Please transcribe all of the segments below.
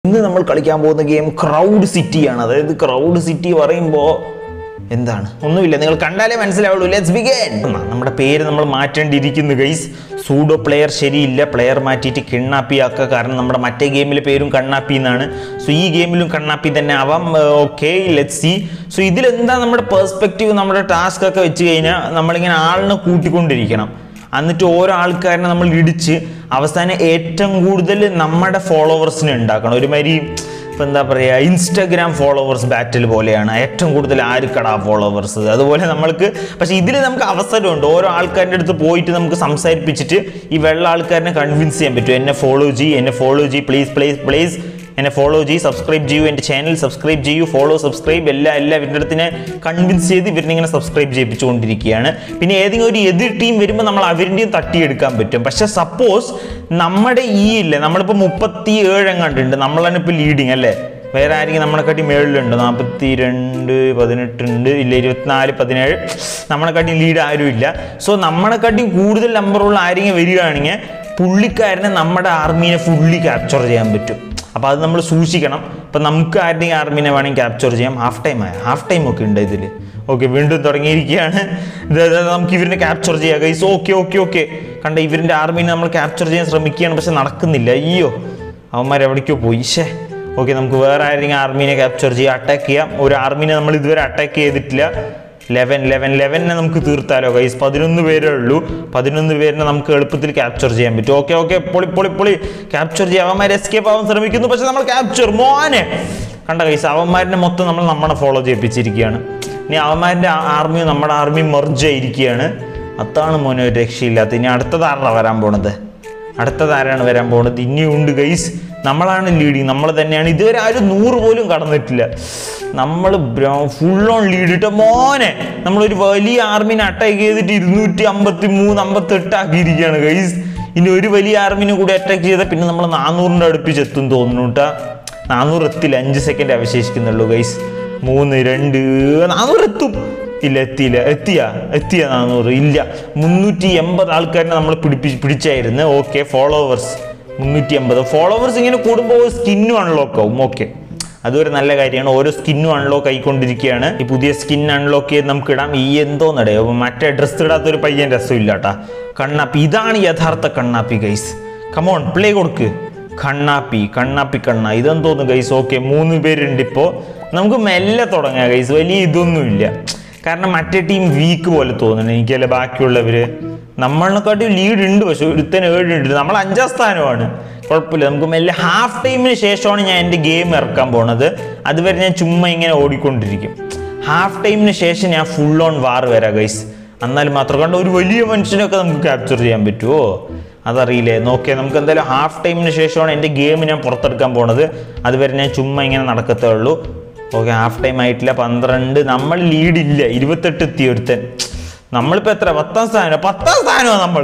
ഇന്ന് നമ്മൾ കളിക്കാൻ പോകുന്ന ഗെയിം ക്രൗഡ് സിറ്റിയാണ് അതായത് ക്രൗഡ് സിറ്റി പറയുമ്പോൾ എന്താണ് ഒന്നുമില്ല നിങ്ങൾ കണ്ടാലേ മനസ്സിലാവുള്ളൂ ലെറ്റ്സ് ബിഗിൻ നമ്മുടെ പേര് നമ്മൾ മാറ്റേണ്ടിയിരിക്കുന്നു ഗൈസ് സൂഡോ പ്ലെയർ ശരിയില്ല പ്ലെയർ മാറ്റിയിട്ട് കിണ്ണാപ്പി ആക്കുക കാരണം നമ്മുടെ മറ്റേ ഗെയിമിലെ പേരും കണ്ണാപ്പി എന്നാണ് സോ ഈ ഗെയിമിലും കണ്ണാപ്പി തന്നെ ആവാം ഓക്കെ ലെറ്റ് സി സോ ഇതിലെന്താ നമ്മുടെ പെർസ്പെക്റ്റീവ് നമ്മുടെ ടാസ്ക് ഒക്കെ വെച്ച് കഴിഞ്ഞാൽ നമ്മളിങ്ങനെ ആളിനെ കൂട്ടിക്കൊണ്ടിരിക്കണം എന്നിട്ട് ഓരോ ആൾക്കാരനെ നമ്മൾ ഇടിച്ച് അവസാനം ഏറ്റവും കൂടുതൽ നമ്മുടെ ഫോളോവേഴ്സിനെ ഉണ്ടാക്കണം ഒരുമാതിരി ഇപ്പം എന്താ പറയുക ഇൻസ്റ്റഗ്രാം ഫോളോവേഴ്സ് ബാറ്റിൽ പോലെയാണ് ഏറ്റവും കൂടുതൽ ആർക്കടാ ഫോളോവേഴ്സ് അതുപോലെ നമ്മൾക്ക് പക്ഷേ ഇതിൽ നമുക്ക് അവസരമുണ്ട് ഓരോ ആൾക്കാരുടെ അടുത്ത് പോയിട്ട് നമുക്ക് സംസാരിപ്പിച്ചിട്ട് ഈ വെള്ള ആൾക്കാരനെ കൺവിൻസ് ചെയ്യാൻ പറ്റും എന്നെ ഫോളോ ചെയ്യ് എന്നെ ഫോളോ ചെയ്യ് പ്ലീസ് പ്ലീസ് പ്ലീസ് എന്നെ ഫോളോ ചെയ്യ് സബ്സ്ക്രൈബ് ചെയ്യൂ എൻ്റെ ചാനൽ സബ്സ്ക്രൈബ് ചെയ്യൂ ഫോളോ സബ്സ്ക്രൈബ് എല്ലാം എല്ലാം ഇവരുടെ അടുത്തിനെ കൺവിൻസ് ചെയ്ത് ഇവരിനെ ഇങ്ങനെ സബ്സ്ക്രൈബ് ചെയ്യിപ്പിച്ചുകൊണ്ടിരിക്കുകയാണ് പിന്നെ ഏതെങ്കിലും ഒരു എതിർ ടീം വരുമ്പോൾ നമ്മൾ അവരുടെയും തട്ടിയെടുക്കാൻ പറ്റും പക്ഷെ സപ്പോസ് നമ്മുടെ ഈ ഇല്ലേ നമ്മളിപ്പോൾ മുപ്പത്തി ഏഴ് എങ്ങാണ്ടുണ്ട് നമ്മളാണ് ഇപ്പോൾ ലീഡിങ് അല്ലേ വേറെ ആരെങ്കിലും നമ്മളെക്കാട്ടി മേളിലുണ്ട് നാൽപ്പത്തി രണ്ട് പതിനെട്ടുണ്ട് ഇല്ല ഇരുപത്തിനാല് പതിനേഴ് നമ്മളെക്കാട്ടി ലീഡ് ആരും ഇല്ല സോ നമ്മളെക്കാട്ടി കൂടുതൽ നമ്പറുള്ള ആരെങ്കിലും വരികയാണെങ്കിൽ പുള്ളിക്കാരനെ നമ്മുടെ ആർമീനെ ഫുള്ളി ക്യാപ്ചർ ചെയ്യാൻ പറ്റും അപ്പോൾ അത് നമ്മൾ സൂക്ഷിക്കണം ഇപ്പം നമുക്ക് ആരുടെയും ആർമീനെ വേണമെങ്കിൽ ക്യാപ്ചർ ചെയ്യാം ഹാഫ് ടൈം ആയ ഹാഫ് ടൈം ഒക്കെ ഉണ്ട് ഇതിൽ ഓക്കെ വീണ്ടും തുടങ്ങിയിരിക്കുകയാണ് ഇത് ഇത് നമുക്ക് ഇവരിനെ ക്യാപ്ചർ ചെയ്യാം ഗൈസ് ഓക്കെ ഓക്കെ ഓക്കെ കണ്ട ഇവരിൻ്റെ ആർമീനെ നമ്മൾ ക്യാപ്ചർ ചെയ്യാൻ ശ്രമിക്കുകയാണ് പക്ഷെ നടക്കുന്നില്ല അയ്യോ അവന്മാർ എവിടേക്കോ പോയി ശേ ഓക്കെ നമുക്ക് വേറെ ആരെങ്കിലും ആർമീനെ ക്യാപ്ചർ ചെയ്യാം അറ്റാക്ക് ചെയ്യാം ഒരു ആർമീനെ നമ്മൾ ഇതുവരെ അറ്റാക്ക് ചെയ്തിട്ടില്ല ലെവൻ ലെവൻ ലെവനെ നമുക്ക് തീർത്താലോ ഗൈസ് പതിനൊന്ന് പേരേ ഉള്ളൂ പതിനൊന്ന് പേരിനെ നമുക്ക് എളുപ്പത്തിൽ ക്യാപ്ചർ ചെയ്യാൻ പറ്റും ഓക്കെ ഓക്കെ പൊളി പൊളി പൊളി ക്യാപ്ചർ ചെയ്യാൻ അവന്മാർ എസ്കേപ്പ് ആവാൻ ശ്രമിക്കുന്നു പക്ഷെ നമ്മൾ ക്യാപ്ചർ മോനെ കണ്ട ഗൈസ് അവന്മാരിനെ മൊത്തം നമ്മൾ നമ്മളെ ഫോളോ ചെയ്യിപ്പിച്ചിരിക്കുകയാണ് ഇനി അവന്മാരുടെ ആർമി നമ്മുടെ ആർമി മെർജ് ആയിരിക്കുകയാണ് അതാണ് മോനെ ഒരു രക്ഷയില്ലാത്ത ഇനി അടുത്തതാണല്ലോ വരാൻ പോണത് അടുത്തതാരാണ് വരാൻ പോകുന്നത് ഇനിയുണ്ട് ഗൈസ് നമ്മളാണ് ലീഡിങ് നമ്മൾ തന്നെയാണ് ഇതുവരെ ആരും നൂറ് പോലും കടന്നിട്ടില്ല നമ്മൾ ഫുൾ ഓൺ ലീഡ് ഇട്ട മോനെ നമ്മളൊരു വലിയ ആർമിനെ അറ്റാക്ക് ചെയ്തിട്ട് ഇരുന്നൂറ്റി അമ്പത്തി മൂന്ന് അമ്പത്തെട്ട് ആക്കിയിരിക്കുകയാണ് ഗൈസ് ഇനി ഒരു വലിയ ആർമിനെ കൂടി അറ്റാക്ക് ചെയ്താൽ പിന്നെ നമ്മൾ നാനൂറിൻ്റെ അടുപ്പിച്ച് എത്തും തോന്നുന്നു കേട്ടാ നാനൂറ് എത്തില്ല അഞ്ച് സെക്കൻഡ് അവശേഷിക്കുന്നുള്ളൂ ഗൈസ് മൂന്ന് രണ്ട് നാനൂറ് എത്തും ഇല്ല എത്തിയില്ല എത്തിയ എത്തിയ നാനൂറ് ഇല്ല മുന്നൂറ്റി എൺപത് ആൾക്കാരെ നമ്മൾ പിടിപ്പി പിടിച്ചായിരുന്നു ഓക്കെ ഫോളോവേഴ്സ് മുന്നൂറ്റി എൺപത് ഫോളോവേഴ്സ് ഇങ്ങനെ കൂടുമ്പോൾ സ്കിന്നും അൺലോക്ക് ആവും ഓക്കെ അതൊരു നല്ല കാര്യമാണ് ഓരോ സ്കിന്നും അൺലോക്ക് ആയിക്കൊണ്ടിരിക്കുകയാണ് ഈ പുതിയ സ്കിൻ അൺലോക്ക് ചെയ്ത് നമുക്ക് ഇടാം ഈ എന്തോ നടേ മറ്റേ ഡ്രസ്സ് ഇടാത്ത ഒരു പയ്യൻ രസമില്ല കേട്ടാ കണ്ണാപ്പി ഇതാണ് യഥാർത്ഥ കണ്ണാപ്പി ഗൈസ് കമോൺ പ്ലേ കൊടുക്ക് കണ്ണാപ്പി കണ്ണാപ്പി കണ്ണ ഇതെന്തോന്നു ഗൈസ് ഓക്കെ മൂന്ന് പേരുണ്ട് ഇപ്പോൾ നമുക്ക് മെല്ലെ തുടങ്ങാം ഗൈസ് വലിയ ഇതൊന്നുമില്ല കാരണം മറ്റേ ടീം വീക്ക് പോലെ തോന്നുന്നു എനിക്കല്ലേ ബാക്കിയുള്ളവര് നമ്മളെക്കാട്ടി ലീഡ് ഉണ്ട് പക്ഷെ ഒരുത്തന് ഏഴുണ്ട് നമ്മൾ അഞ്ചാം സ്ഥാനമാണ് കുഴപ്പമില്ല നമുക്ക് മെല്ലെ ഹാഫ് ടൈമിന് ശേഷമാണ് ഞാൻ എൻ്റെ ഗെയിം ഇറക്കാൻ പോണത് അതുവരെ ഞാൻ ചുമ്മാ ഇങ്ങനെ ഓടിക്കൊണ്ടിരിക്കും ഹാഫ് ടൈമിന് ശേഷം ഞാൻ ഫുൾ ഓൺ വാർ വരാം ഗൈസ് എന്നാൽ മാത്രം കണ്ട ഒരു വലിയ മനുഷ്യനൊക്കെ നമുക്ക് ക്യാപ്ചർ ചെയ്യാൻ പറ്റുമോ അതറിയില്ലേ നോക്കിയാൽ നമുക്ക് എന്തായാലും ഹാഫ് ടൈമിന് ശേഷമാണ് എൻ്റെ ഗെയിം ഞാൻ പുറത്തെടുക്കാൻ പോണത് അതുവരെ ഞാൻ ചുമ്മാ ഇങ്ങനെ നടക്കത്തേ ഉള്ളൂ ഓക്കെ ഹാഫ് ടൈം ആയിട്ടില്ല പന്ത്രണ്ട് നമ്മൾ ലീഡില്ല ഇരുപത്തെട്ട് എത്തി ഒരുത്തൻ നമ്മളിപ്പോൾ എത്ര പത്താം സ്ഥാനം പത്താം സ്ഥാനമാണ് നമ്മൾ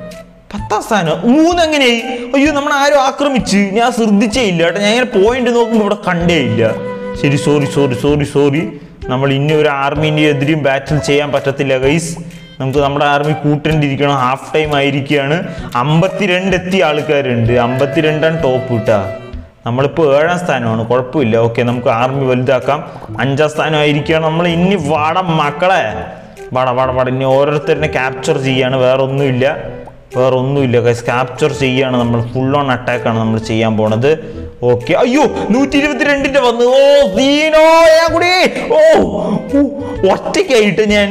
പത്താം സ്ഥാനം മൂന്നെങ്ങനെയായി അയ്യോ നമ്മൾ ആരും ആക്രമിച്ച് ഞാൻ ശ്രദ്ധിച്ചേ ഇല്ല കേട്ടോ ഞാൻ ഇങ്ങനെ പോയിന്റ് നോക്കുമ്പോൾ ഇവിടെ കണ്ടേ ഇല്ല ശരി സോറി സോറി സോറി സോറി നമ്മൾ ഇനി ഒരു ആർമീൻ്റെ എതിരെയും ബാറ്റിൽ ചെയ്യാൻ പറ്റത്തില്ല ഗൈസ് നമുക്ക് നമ്മുടെ ആർമി കൂട്ടേണ്ടിയിരിക്കണം ഹാഫ് ടൈം ആയിരിക്കുകയാണ് അമ്പത്തിരണ്ട് എത്തിയ ആൾക്കാരുണ്ട് അമ്പത്തിരണ്ടാണ് ടോപ്പ് കിട്ടുക നമ്മളിപ്പോൾ ഏഴാം സ്ഥാനമാണ് കുഴപ്പമില്ല ഓക്കെ നമുക്ക് ആർമി വലുതാക്കാം അഞ്ചാം സ്ഥാനം ആയിരിക്കുകയാണ് നമ്മൾ ഇനി വാട മക്കളെ വാട വാട വാട ഇനി ഓരോരുത്തരിനെ ക്യാപ്ചർ ചെയ്യാണ് വേറെ ഒന്നുമില്ല വേറെ ഒന്നുമില്ല ഗൈസ് ക്യാപ്ചർ ചെയ്യാണ് നമ്മൾ ഫുൾ ഓൺ അറ്റാക്കാണ് നമ്മൾ ചെയ്യാൻ പോണത് ഓക്കെ അയ്യോ നൂറ്റി ഇരുപത്തിരണ്ടിന്റെ വന്നു ഓ സീനോ ഞാൻ കൂടി ഓ ഓ, ഒറ്റയ്ക്കായിട്ട് ഞാൻ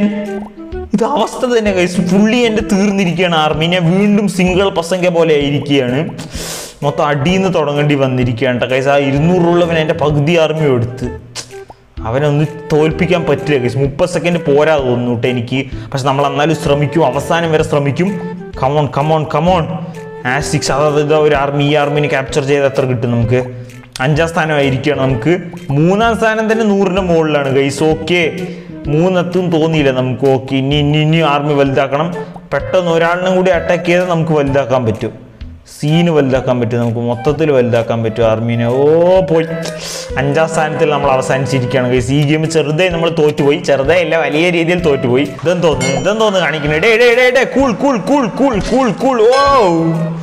ഇത് അവസ്ഥ തന്നെ കൈസ് ഫുള്ളി എൻ്റെ തീർന്നിരിക്കുകയാണ് ആർമി ഞാൻ വീണ്ടും സിംഗിൾ പസങ്ക പോലെ ആയിരിക്കുകയാണ് മൊത്തം അടിയിൽ നിന്ന് തുടങ്ങേണ്ടി വന്നിരിക്കുകയാണ് കേട്ടോ കൈസ് ആ ഇരുന്നൂറുള്ളവൻ എൻ്റെ പകുതി ആർമി എടുത്ത് അവനൊന്ന് തോൽപ്പിക്കാൻ പറ്റില്ല കൈസ് മുപ്പത് സെക്കൻഡ് പോരാ തോന്നുന്നു കേട്ടോ എനിക്ക് പക്ഷെ നമ്മൾ എന്നാലും ശ്രമിക്കും അവസാനം വരെ ശ്രമിക്കും കമോൺ കമോൺ കമോൺ ആ സിക്സ് അതായത് ഒരു ആർമി ഈ ആർമിനെ ക്യാപ്ചർ ചെയ്ത് എത്ര കിട്ടും നമുക്ക് അഞ്ചാം സ്ഥാനമായിരിക്കുകയാണ് നമുക്ക് മൂന്നാം സ്ഥാനം തന്നെ നൂറിൻ്റെ മുകളിലാണ് ഗൈസ് ഓക്കെ മൂന്നെത്തും തോന്നിയില്ല നമുക്ക് ഓക്കെ ഇനി ഇനി ഇനി ആർമി വലുതാക്കണം പെട്ടെന്ന് ഒരാളിനും കൂടി അറ്റാക്ക് ചെയ്താൽ നമുക്ക് വലുതാക്കാൻ പറ്റും സീന് വലുതാക്കാൻ പറ്റും നമുക്ക് മൊത്തത്തിൽ വലുതാക്കാൻ പറ്റും ആർമീനെ ഓ പോയി അഞ്ചാം സ്ഥാനത്തിൽ നമ്മൾ അവസാനിച്ചിരിക്കുകയാണ് ഗൈസ് ഈ ഗെയിം ചെറുതായി നമ്മൾ തോറ്റുപോയി ചെറുതായി അല്ല വലിയ രീതിയിൽ തോറ്റുപോയി ഇതെന്ന് തോന്നുന്നു ഇതെന്ന് തോന്നുന്നു കാണിക്കുന്നത് day day day day cool cool cool cool cool cool ഓ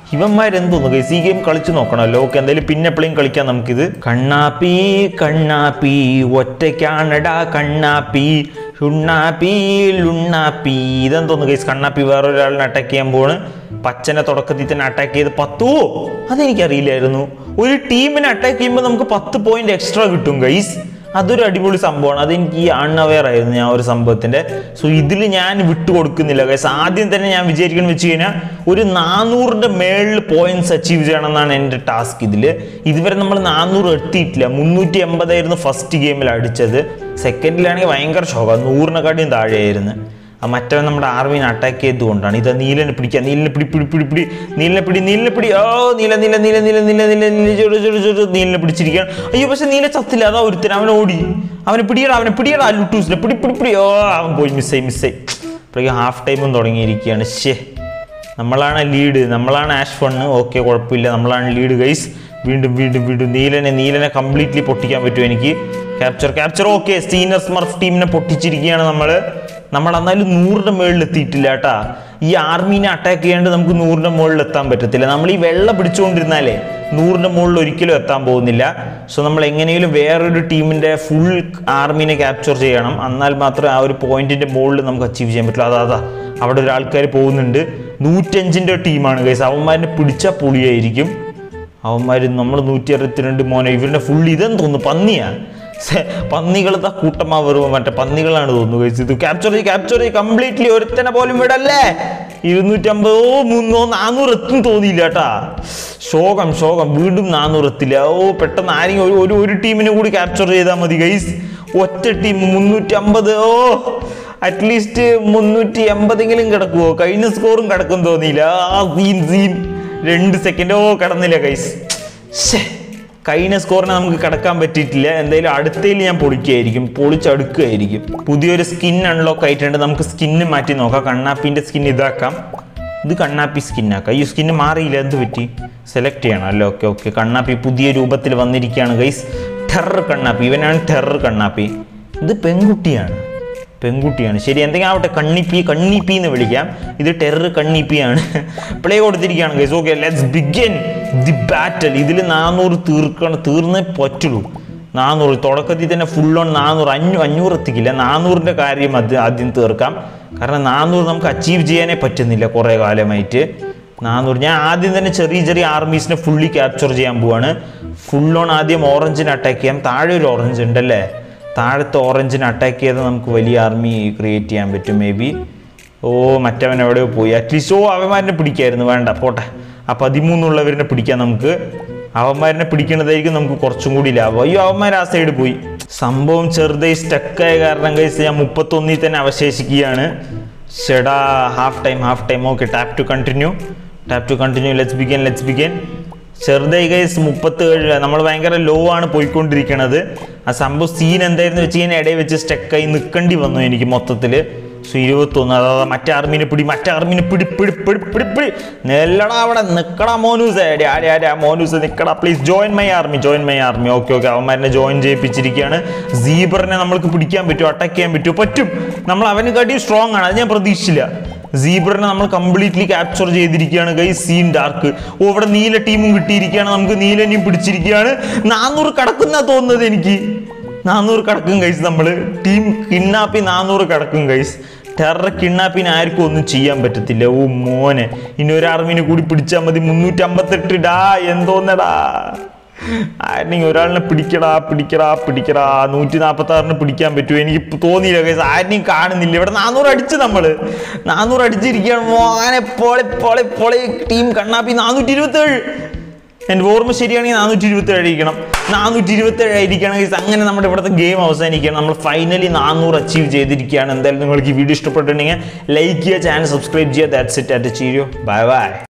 ഇവന്മാരെന്തോന്നു ഗൈസ് ഈ ഗെയിം കളിച്ചു നോക്കണമല്ലോ ഓക്കെ എന്തായാലും പിന്നെ എപ്പോഴും കളിക്കാം നമുക്കിത് കണ്ണാപ്പി കണ്ണാപ്പി ഒറ്റയ്ക്കാണടാ കണ്ണാപ്പി ലുണ്ണാപ്പി ലുണ്ണാപ്പി ഇതെന്തോന്നു ഗൈസ് കണ്ണാപ്പി വേറൊരാളിനെ അറ്റാക്ക് ചെയ്യാൻ പോണ് പച്ചനെ തുടക്കത്തിൽ തന്നെ അറ്റാക്ക് ചെയ്ത് പത്തോ അതെനിക്കറിയില്ലായിരുന്നു ഒരു ടീമിനെ അറ്റാക്ക് ചെയ്യുമ്പോൾ നമുക്ക് പത്ത് പോയിന്റ് എക്സ്ട്രാ കിട്ടും ഗൈസ് അതൊരു അടിപൊളി സംഭവമാണ് അതെനിക്ക് അൺഅവെയർ ആയിരുന്നു ഞാൻ ഒരു സംഭവത്തിന്റെ സോ ഇതിൽ ഞാൻ വിട്ടു കൊടുക്കുന്നില്ല ഗൈസ് ആദ്യം തന്നെ ഞാൻ വിചാരിക്കണം വെച്ച് കഴിഞ്ഞാൽ ഒരു നാനൂറിന്റെ മേളിൽ പോയിന്റ്സ് അച്ചീവ് ചെയ്യണം എന്നാണ് എൻ്റെ ടാസ്ക് ഇതിൽ ഇതുവരെ നമ്മൾ നാനൂറ് എത്തിയിട്ടില്ല മുന്നൂറ്റി എൺപതായിരുന്നു ഫസ്റ്റ് ഗെയിമിൽ അടിച്ചത് സെക്കൻഡിലാണെങ്കിൽ ഭയങ്കര ഷോക്കാണ് നൂറിനെക്കാട്ടിയും താഴെയായിരുന്നു ആ മറ്റവൻ നമ്മുടെ ആർമിനെ അറ്റാക്ക് ചെയ്തുകൊണ്ടാണ് ഇത് നീലനെ പിടിക്കുക നീലനെ പിടി പിടി പിടി പിടി നീലനെ പിടി നീലനെ പിടി ഓ നീല നീല നീല നീല നീല നീല നീല ചുരു ചുരു ചുരു നീലനെ പിടിച്ചിരിക്കുകയാണ് അയ്യോ പക്ഷെ നീല ചത്തില്ല അതാ ഒരുത്തൻ അവൻ ഓടി അവനെ പിടിയടാ അവനെ പിടിയടാ ലുട്ടൂസിനെ പിടി പിടി പിടി ഓ അവൻ പോയി മിസ്സായി മിസ്സായി അപ്പോഴേക്കും ഹാഫ് ടൈമും തുടങ്ങിയിരിക്കുകയാണ് ശേ നമ്മളാണ് ലീഡ് നമ്മളാണ് ആഷ് ഫണ്ണ് ഓക്കെ കുഴപ്പമില്ല നമ്മളാണ് ലീഡ് ഗൈസ് വീണ്ടും വീണ്ടും വീണ്ടും നീലനെ നീലനെ കംപ്ലീറ്റ്ലി പൊട്ടിക്കാൻ പറ്റും എനിക്ക് capture capture okay senior smurf ടീമിനെ പൊട്ടിച്ചിരിക്കുകയാണ് നമ്മൾ നമ്മൾ എന്നാലും നൂറിൻ്റെ മുകളിൽ എത്തിയിട്ടില്ല കേട്ടാ ഈ ആർമീനെ അറ്റാക്ക് ചെയ്യാണ്ട് നമുക്ക് നൂറിൻ്റെ മുകളിൽ എത്താൻ പറ്റത്തില്ല നമ്മൾ ഈ വെള്ളം പിടിച്ചുകൊണ്ടിരുന്നാലേ നൂറിൻ്റെ മുകളിൽ ഒരിക്കലും എത്താൻ പോകുന്നില്ല സോ നമ്മൾ എങ്ങനെയും വേറൊരു ടീമിൻ്റെ ഫുൾ ആർമീനെ ക്യാപ്ചർ ചെയ്യണം എന്നാൽ മാത്രമേ ആ ഒരു പോയിന്റിൻ്റെ മുകളിൽ നമുക്ക് അച്ചീവ് ചെയ്യാൻ പറ്റുള്ളൂ അതാ അതാ അവിടെ ഒരു ആൾക്കാർ പോകുന്നുണ്ട് നൂറ്റഞ്ചിൻ്റെ ടീമാണ് ഗൈസ് അവന്മാരിനെ പിടിച്ചാൽ പൊളിയായിരിക്കും അവന്മാർ നമ്മൾ നൂറ്റി അറുപത്തിരണ്ട് മോനെ ഇവരുടെ ഫുൾ ഇതെന്ന് തോന്നുന്നു പന്നിയാ പന്നികളത്തെ കൂട്ടമാ വെറും മറ്റേ പന്നികളാണ് തോന്നുന്നു ഗൈസ് ഇത് ക്യാപ്ചർ ചെയ്ത് ക്യാപ്ചർ ചെയ്ത് കംപ്ലീറ്റ്ലി ഒരുത്തനെ പോലും വിടല്ലേ ഇരുന്നൂറ്റമ്പതോ മുന്നോ നാനൂറ് എത്തും തോന്നിയില്ല കേട്ടാ ശോകം ശോകം വീണ്ടും നാനൂറ് എത്തില്ല ഓ പെട്ടെന്ന് ആരെങ്കിലും ഒരു ഒരു ഒരു ടീമിനെ കൂടി ക്യാപ്ചർ ചെയ്താൽ മതി ഗൈസ് ഒറ്റ ടീം മുന്നൂറ്റി അമ്പത് ഓ അറ്റ്ലീസ്റ്റ് മുന്നൂറ്റി എൺപതെങ്കിലും കിടക്കുവോ കഴിഞ്ഞ സ്കോറും കിടക്കും തോന്നിയില്ല ആ സീൻ സീൻ രണ്ട് സെക്കൻഡ് ഓ കിടന്നില്ല ഗൈസ് ശ്ശേ കഴിഞ്ഞ സ്കോറിനെ നമുക്ക് കിടക്കാൻ പറ്റിയിട്ടില്ല എന്തായാലും അടുത്തതിൽ ഞാൻ പൊളിക്കുകയായിരിക്കും പൊളിച്ചടുക്കുകയായിരിക്കും പുതിയൊരു സ്കിൻ അൺലോക്ക് ആയിട്ടുണ്ട് നമുക്ക് സ്കിന്ന് മാറ്റി നോക്കാം കണ്ണാപ്പിന്റെ സ്കിൻ ഇതാക്കാം ഇത് കണ്ണാപ്പി സ്കിന്നാക്കാം ഈ സ്കിന്ന് മാറിയില്ല എന്ത് പറ്റി സെലക്ട് ചെയ്യണം അല്ലേ ഓക്കെ ഓക്കെ കണ്ണാപ്പി പുതിയ രൂപത്തിൽ വന്നിരിക്കുകയാണ് ഗൈസ് ടെറർ കണ്ണാപ്പി ഇവനാണ് ടെറർ കണ്ണാപ്പി ഇത് പെൺകുട്ടിയാണ് പെൺകുട്ടിയാണ് ശരി എന്തെങ്കിലും ആവട്ടെ കണ്ണിപ്പി കണ്ണിപ്പി എന്ന് വിളിക്കാം ഇത് ടെറർ കണ്ണിപ്പിയാണ് പ്ലേ കൊടുത്തിരിക്കുകയാണ് guys okay let's begin the battle ഇതിൽ നാനൂറ് തീർക്കണം തീർന്നേ പറ്റുള്ളൂ നാനൂറ് തുടക്കത്തിൽ തന്നെ ഫുൾ ഓൺ നാനൂറ് അഞ്ഞൂ അഞ്ഞൂറ് എത്തിക്കില്ല നാനൂറിൻ്റെ കാര്യം അത് ആദ്യം തീർക്കാം കാരണം നാനൂറ് നമുക്ക് അച്ചീവ് ചെയ്യാനേ പറ്റുന്നില്ല കുറേ കാലമായിട്ട് നാനൂറ് ഞാൻ ആദ്യം തന്നെ ചെറിയ ചെറിയ ആർമീസിനെ ഫുള്ളി ക്യാപ്ചർ ചെയ്യാൻ പോവാണ് ഫുൾ ഓൺ ആദ്യം ഓറഞ്ചിനെ അറ്റാക്ക് ചെയ്യാം താഴെ ഒരു ഓറഞ്ച് ഉണ്ടല്ലേ താഴത്തെ ഓറഞ്ചിനെ അറ്റാക്ക് ചെയ്ത് നമുക്ക് വലിയ ആർമി ക്രിയേറ്റ് ചെയ്യാൻ പറ്റും മേ ബി ഓ മറ്റവൻ എവിടെയോ പോയി അറ്റ്ലീസ്റ്റ് ഓ അവന്മാരിനെ പിടിക്കായിരുന്നു വേണ്ട പോട്ടെ ആ പതിമൂന്നുള്ളവരിനെ പിടിക്കാം നമുക്ക് അവന്മാരിനെ പിടിക്കുന്നതായിരിക്കും നമുക്ക് കുറച്ചും കൂടി ലാഭം അയ്യോ അവന്മാർ ആ സൈഡ് പോയി സംഭവം ചെറുതായി സ്റ്റക്കായ കാരണം കഴിച്ച് ഞാൻ മുപ്പത്തൊന്നിൽ തന്നെ അവശേഷിക്കുകയാണ് ഷെടാ half time half time okay tap to continue tap to continue let's begin let's begin ചെറുതായി ഗൈസ് മുപ്പത്തേഴ് നമ്മൾ ഭയങ്കര ലോ ആണ് പോയിക്കൊണ്ടിരിക്കണത് ആ സംഭവം സീൻ എന്തായിരുന്നു വെച്ച് കഴിഞ്ഞാൽ ഇടയിൽ വെച്ച് സ്റ്റക്കായി നിൽക്കേണ്ടി വന്നു എനിക്ക് മൊത്തത്തിൽ സോ ഇരുപത്തൊന്ന് അതായത് മറ്റേ ആർമീനെ പിടി മറ്റേ ആർമീനെ പിടി പിടി പിടി പിടി പിടി നെല്ലടാ അവിടെ നിക്കടാ മോനൂസ് ആരെ ആരെ മോനൂസ് നിക്കടാ please join my army join my army okay okay അവന്മാരെ ജോയിൻ ചെയ്യിപ്പിച്ചിരിക്കുകയാണ് സീബറിനെ നമ്മൾക്ക് പിടിക്കാൻ പറ്റുമോ അറ്റാക്ക് ചെയ്യാൻ പറ്റുമോ പറ്റും നമ്മൾ അവന് കാട്ടി സ്ട്രോങ് ആണ് അത് ഞാൻ പ്രതീക്ഷിച്ചില്ല സീബ്രനെ നമ്മൾ കംപ്ലീറ്റ്ലി ക്യാപ്ചർ ചെയ്തിരിക്കുകയാണ് ഗൈ സീൻ ഡാർക്ക് ഓ ഇവിടെ നീല ടീമും കിട്ടിയിരിക്കുകയാണ് നമുക്ക് നീലനെയും പിടിച്ചിരിക്കുകയാണ് നാനൂറ് കടക്കുന്ന തോന്നുന്നത് എനിക്ക് നാനൂറ് കടക്കും ഗൈസ് നമ്മൾ ടീം കിണ്ണാപ്പി നാനൂറ് കടക്കും ഗൈസ് ടെറർ കിണ്ണാപ്പിന് ആർക്കും ഒന്നും ചെയ്യാൻ പറ്റത്തില്ല ഓ മോനെ ഇനി ഒരു ആർമിനെ കൂടി പിടിച്ചാൽ മതി മുന്നൂറ്റി അമ്പത്തെട്ട് ഡാ എന്തോന്നടാ ആരെങ്കിലും ഒരാളിനെ പിടിക്കടാ പിടിക്കടാ പിടിക്കടാ നൂറ്റി നാൽപ്പത്തി ആറിന് പിടിക്കാൻ പറ്റുമോ എനിക്ക് ഇപ്പൊ തോന്നിയില്ല കേസ് ആരെയും കാണുന്നില്ല ഇവിടെ നാനൂറ് അടിച്ച് നമ്മള് നാനൂറ് അടിച്ചിരിക്കുകയാണ് മോനെ പൊളി പൊളി പൊളി ടീം കണ്ണാപ്പി നാനൂറ്റി ഇരുപത്തേഴ് എൻ്റെ ഓർമ്മ ശരിയാണെങ്കിൽ നാനൂറ്റി ഇരുപത്തി ഏഴ് ആയിരിക്കണം നാനൂറ്റി ഇരുപത്തി ഏഴ് ആയിരിക്കണം guys. അങ്ങനെ നമ്മുടെ ഇവിടുത്തെ ഗെയിം അവസാനിക്കുകയാണ് നമ്മൾ ഫൈനലി നാനൂറ് അച്ചീവ് ചെയ്തിരിക്കുകയാണ് എന്തായാലും നിങ്ങൾക്ക് ഈ വീഡിയോ ഇഷ്ടപ്പെട്ടിട്ടുണ്ടെങ്കിൽ ലൈക്ക് ചെയ്യുക ചാനൽ സബ്സ്ക്രൈബ് ചെയ്യുക that's it at cheerio bye by